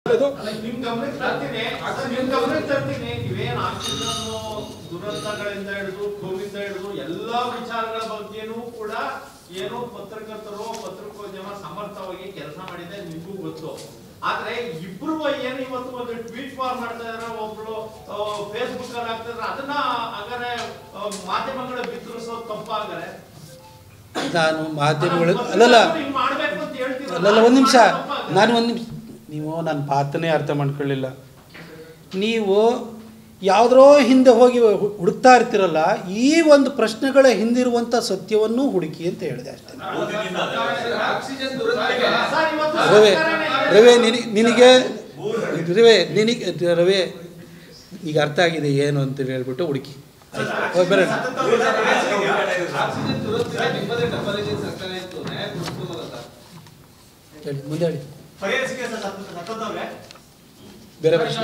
ಅಲ್ಲ, ನಿಮ್ ಗಮನಕ್ಕೆ ತರ್ತೀನಿ ಅದು ನಿಮ್ ಗಮನಕ್ಕೆ ತರ್ತೀನಿ ನೀವೇನ್ ಆಕ್ಸಿಜನ್ ದುರಂತಗಳಿಂದ ಹಿಡಿದು ಕೋವಿಡ್ ಹಿಡಿದು ಎಲ್ಲಾ ವಿಚಾರಗಳ ಬಗ್ಗೆನೂ ಕೂಡ ಏನು ಪತ್ರಕರ್ತರು ಪತ್ರಿಕೋದ್ಯಮ ಸಮರ್ಥವಾಗಿ ಕೆಲಸ ಮಾಡಿದೆ ನಿಮ್ಗೂ ಗೊತ್ತು ಆದ್ರೆ ಇಬ್ರು ಏನು ಇವತ್ತು ಒಂದು ಟ್ವೀಟ್ ಫಾರ್ ಮಾಡ್ತಾ ಇದಾರೆ ಒಬ್ರು ಫೇಸ್ಬುಕ್ ಅಲ್ಲಿ ಆಗ್ತಾ ಇದಾರೆ ಅದನ್ನ ಹಾಗಾದ್ರೆ ಆ, ಮಾಧ್ಯಮಗಳ ಬಿತ್ತರಿಸೋದು ತಪ್ಪಾಗರೆ ನಾನು ಮಾಧ್ಯಮಗಳು ಅಲ್ಲಲ್ಲ ಹಿಂಗ್ ಮಾಡ್ಬೇಕು ಅಂತ ಹೇಳ್ತೀರಲ್ಲ, ಅಲ್ಲಲ್ಲ ಒಂದು ನಿಮಿಷ ತಪ್ಪಾಗಲ್ಲ? ನಾನು ಒಂದು ನಿಮಿಷ ನೀವು ನನ್ನ ಪಾತ್ರನೇ ಅರ್ಥ ಮಾಡ್ಕೊಳ್ಳಿಲ್ಲ ನೀವು ಯಾವುದರೋ ಹಿಂದೆ ಹೋಗಿ ಹು- ಹುಡುಕ್ತಾ ಇರ್ತೀರಲ್ಲ ಈ ಒಂದು ಪ್ರಶ್ನೆಗಳ ಹಿಂದಿರುವಂಥ ಸತ್ಯವನ್ನು ಹುಡುಕಿ ಅಂತ ಹೇಳಿದೆ ಅಷ್ಟೇ ಆಕ್ಸಿಜನ್ ದುರಂತಕ್ಕೆ ಸರ್, ಇವತ್ತು ರವಿ ಸರ್ಕಾರನೇ ರವಿ ನಿನಿ ನಿನಗೆ ರವಿ ನಿನಗೆ ರವಿ ಈಗ ಅರ್ಥ ಆಗಿದೆ ಏನು ಅಂತ ಹೇಳ್ಬಿಟ್ಟು ಹುಡುಕಿ ಹೋಗಿ ಬರೋಣ ಆಕ್ಸಿಜನ್ ದುರಂತಕ್ಕೆ ನಿಮ್ಮದೇ ಡಬಲ್ ಇಂಜಿನ್ ಸರ್ಕಾರ ಇತ್ತು ನ್ಯಾಯ ಕೊಡಿಸ್ಕೊಳಲ್ಲ ಸರ್ ಹೇಳಿ ಮುಂದೆ ಹೇಳಿ ಪರಿಹರಿಸಿಕೆ ಸರ್ ಸತ್ತ- ಸತ್ತೋದವ್ರೆ? ಬೇರೆ ಪ್ರಶ್ನೆ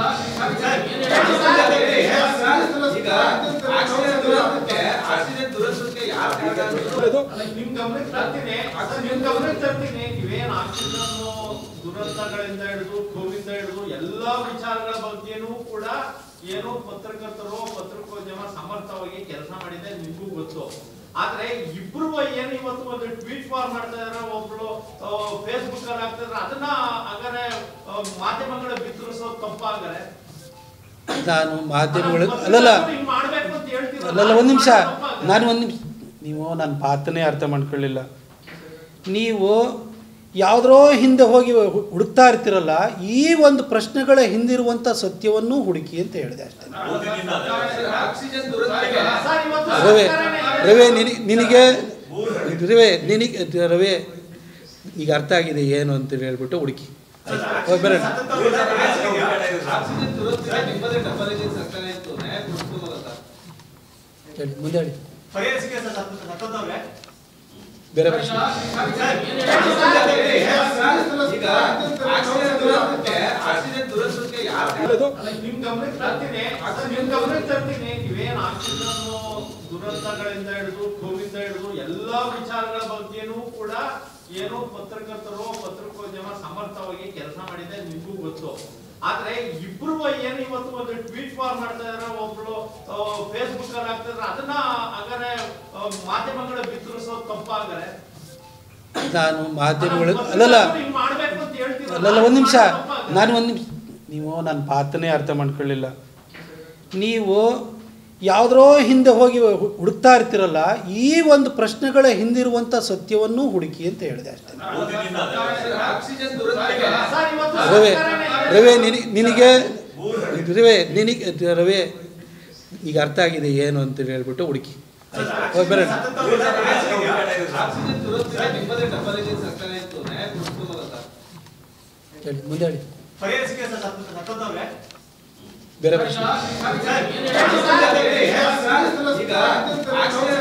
ಈಗ ಆಕ್ಸಿಜನ್ ದುರಂತಕ್ಕೆ ಆಕ್ಸಿಜನ್ ದುರಂತಕ್ಕೆ ಯಾರು ಕಾರಣ ಅಂತ ಅಲ್ಲ, ನಿಮ್ ಗಮನಕ್ಕೆ ತರ್ತೀನಿ ಅದು ನಿಮ್ ಗಮನಕ್ಕೆ ತರ್ತೀನಿ ನೀವೇನ್ ಆಕ್ಸಿಜನ್ ದುರಂತಗಳಿಂದ ಹಿಡಿದು ಕೋವಿಡ್ ಹಿಡಿದು ಎಲ್ಲಾ ವಿಚಾರಗಳ ಬಗ್ಗೆನೂ ಕೂಡ ಏನು ಪತ್ರಕರ್ತರು ಪತ್ರಿಕೋದ್ಯಮ ಸಮರ್ಥವಾಗಿ ಕೆಲಸ ಮಾಡಿದೆ ನಿಮ್ಗೂ ಗೊತ್ತು ಆದ್ರೆ ಇಬ್ರು ಏನು ಇವತ್ತು ಒಂದು ಟ್ವೀಟ್ ಫಾರ್ ಮಾಡ್ತಾ ಇದಾರೆ ಒಬ್ರು ಫೇಸ್ಬುಕ್ ಅಲ್ಲಿ ಆಗ್ತಾ ಇದಾರೆ ಅದನ್ನ ಹಾಗಾದ್ರೆ ಆ, ಮಾಧ್ಯಮಗಳ ಬಿತ್ತರಿಸೋದು ತಪ್ಪಾಗರೆ ನಾನು ಮಾಧ್ಯಮಗಳು ಅಲ್ಲಲ್ಲ ಹಿಂಗ್ ಮಾಡ್ಬೇಕು ಅಂತ ಹೇಳ್ತೀರಲ್ಲ, ಅಲ್ಲಲ್ಲ ಒಂದು ನಿಮಿಷ ತಪ್ಪಾಗಲ್ಲ? ನಾನು ಒಂದು ನಿಮಿಷ ನೀವು ನನ್ನ ಪಾತ್ರನೇ ಅರ್ಥ ಮಾಡ್ಕೊಳ್ಳಿಲ್ಲ ನೀವು ಯಾವುದರೋ ಹಿಂದೆ ಹೋಗಿ ಹು- ಹುಡುಕ್ತಾ ಇರ್ತೀರಲ್ಲ ಈ ಒಂದು ಪ್ರಶ್ನೆಗಳ ಹಿಂದಿರುವಂಥ ಸತ್ಯವನ್ನು ಹುಡುಕಿ ಅಂತ ಹೇಳಿದೆ ಅಷ್ಟೇ ಆಕ್ಸಿಜನ್ ದುರಂತಕ್ಕೆ ಸರ್, ಇವತ್ತು ರವಿ ಸರ್ಕಾರನೇ ರವಿ ನಿನಿ- ನಿನಗೆ ರವಿ ನಿನಗೆ ರವಿ ಈಗ ಅರ್ಥ ಆಗಿದೆ ಏನು ಅಂತ ಹೇಳ್ಬಿಟ್ಟು ಹುಡುಕಿ ಹೋಗಿ ಬರೋಣ ಆಕ್ಸಿಜನ್ ದುರಂತಕ್ಕೆ ನಿಮ್ಮದೇ ಡಬಲ್ ಇಂಜಿನ್ ಸರ್ಕಾರ ಇತ್ತು ನ್ಯಾಯ ಕೊಡಿಸ್ಕೊಳಲ್ಲ ಸರ್ ಹೇಳಿ ಮುಂದೆ ಹೇಳಿ ಪರಿಹರಿಸಿಕೆ ಸರ್ ಸತ್ತ- ಸತ್ತೋದವ್ರೆ? ಬೇರೆ ಪ್ರಶ್ನೆ ಈಗ ಆಕ್ಸಿಜನ್ ದುರಂತಕ್ಕೆ ಆಕ್ಸಿಜನ್ ದುರಂತಕ್ಕೆ ಯಾರು ಕಾರಣ ಅಲ್ಲ, ನಿಮ್ ಗಮನಕ್ಕೆ ತರ್ತೀನಿ ಅದು ನಿಮ್ ಗಮನಕ್ಕೆ ತರ್ತೀನಿ ನೀವೇನ್ ಆಕ್ಸಿಜನ್ ದುರಂತಗಳಿಂದ ಹಿಡಿದು ಕೋವಿಡ್ ಹಿಡಿದು ಎಲ್ಲಾ ವಿಚಾರಗಳ ಬಗ್ಗೆನೂ ಕೂಡ ಏನು ಪತ್ರಕರ್ತರು ಪತ್ರಿಕೋದ್ಯಮ ಸಮರ್ಥವಾಗಿ ಕೆಲಸ ಮಾಡಿದೆ ನಿಮ್ಗೂ ಗೊತ್ತು ಆದ್ರೆ ಇಬ್ರು ಏನು ಇವತ್ತು ಒಂದು ಟ್ವೀಟ್ ಫಾರ್ ಮಾಡ್ತಾ ಇದಾರೆ ಒಬ್ರು ಫೇಸ್ಬುಕ್ ಅಲ್ಲಿ ಆಗ್ತಾ ಇದಾರೆ ಅದನ್ನ ಹಾಗಾದ್ರೆ ಆ, ಮಾಧ್ಯಮಗಳ ಬಿತ್ತರಿಸೋದು ತಪ್ಪಾಗರೆ ನಾನು ಮಾಧ್ಯಮಗಳು ಅಲ್ಲಲ್ಲ ಹಿಂಗ್ ಮಾಡ್ಬೇಕು ಅಂತ ಹೇಳ್ತೀರಲ್ಲ, ಅಲ್ಲಲ್ಲ ಒಂದು ನಿಮಿಷ ತಪ್ಪಾಗಲ್ಲ? ನಾನು ಒಂದು ನಿಮಿಷ ನೀವು ನನ್ನ ಪಾತ್ರನೇ ಅರ್ಥ ಮಾಡ್ಕೊಳ್ಳಿಲ್ಲ ನೀವು ಯಾವುದರೋ ಹಿಂದೆ ಹೋಗಿ ಹು- ಹುಡುಕ್ತಾ ಇರ್ತೀರಲ್ಲ ಈ ಒಂದು ಪ್ರಶ್ನೆಗಳ ಹಿಂದಿರುವಂಥ ಸತ್ಯವನ್ನು ಹುಡುಕಿ ಅಂತ ಹೇಳಿದೆ ಅಷ್ಟೇ ಆಕ್ಸಿಜನ್ ದುರಂತಕ್ಕೆ ಸರ್, ಇವತ್ತು ರವಿ ಸರ್ಕಾರನೇ ರವಿ ನಿನಿ- ನಿನಗೆ ರವಿ ನಿನಗೆ ರವಿ ಈಗ ಅರ್ಥ ಆಗಿದೆ ಏನು ಅಂತ ಹೇಳ್ಬಿಟ್ಟು ಹುಡುಕಿ ಹೋಗಿ ಬರೋಣ ಆಕ್ಸಿಜನ್ ದುರಂತಕ್ಕೆ ನಿಮ್ಮದೇ ಡಬಲ್ ಇಂಜಿನ್ ಸರ್ಕಾರ ಇತ್ತು ನ್ಯಾಯ ಕೊಡಿಸ್ಕೊಳಲ್ಲ ಸರ್ ಹೇಳಿ ಮುಂದೆ ಹೇಳಿ ಪರಿಹರಿಸಿಕೆ ಸರ್ ಸತ್ತ- ಸತ್ತೋದವ್ರೆ? ಬೇರೆ ಪ್ರಶ್ನೆ ಈಗ ಆಕ್ಸಿಜನ್